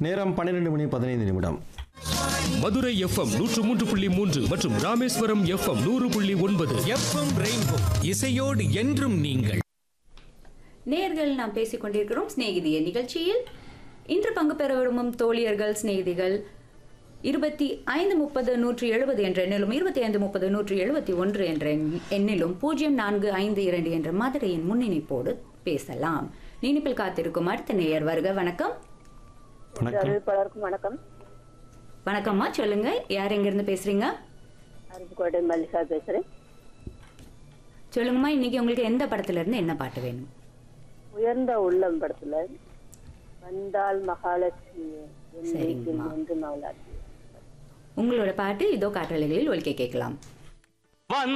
நேரம் பன்னிரெண்டு மணி பதினைந்து நிமிடம் மதுரை எஃப்எம் நூற்று மூன்று புள்ளி மூன்று மற்றும் ராமேஸ்வரம் எஃப்எம் நூறு புள்ளி ஒன்பது எஃப்எம் ரெயின்போ இசையோடு என்றும் நீங்கள் நேர்கள் நாம் பேசிக் கொண்டிருக்கிறோம் சிநேகிதிய நிகழ்ச்சியில் இன்று பங்கு பெற விரும்பும் தோழியர்கள் சிநேகிதிகள் இருபத்தி ஐந்து முப்பது நூற்றி எழுபது என்ற எண்ணிலும் இருபத்தி ஐந்து முப்பது நூற்றி எழுபத்தி ஒன்று என்ற எண்- எண்ணிலும் பூஜ்ஜியம் நான்கு ஐந்து இரண்டு என்ற மதுரையின் முன்னிணைப்போடு பேசலாம் நினைப்பில் காத்திருக்கும் அடுத்த நேயர் வருக வணக்கம் வணக்கம் அறிவிப்பாளருக்கும் வணக்கம் வணக்கம்மா சொல்லுங்க யார் எங்கிருந்து பேசுறீங்க அருப்புக்கோட்டை மல்லிகா பேசுறேன் சொல்லுங்கம்மா இன்னைக்கு உங்களுக்கு எந்த படத்துல இருந்து என்ன பாட்டு வேணும் உயர்ந்த உள்ளம் படத்துல வந்தால் மகாலட்சுமி என் வீட்டில் சரிங்கம்மா. என்று மகளாட்சி உங்களோட பாட்டு இதோ காற்றலைகளில் ஒலிக்க கேட்கலாம்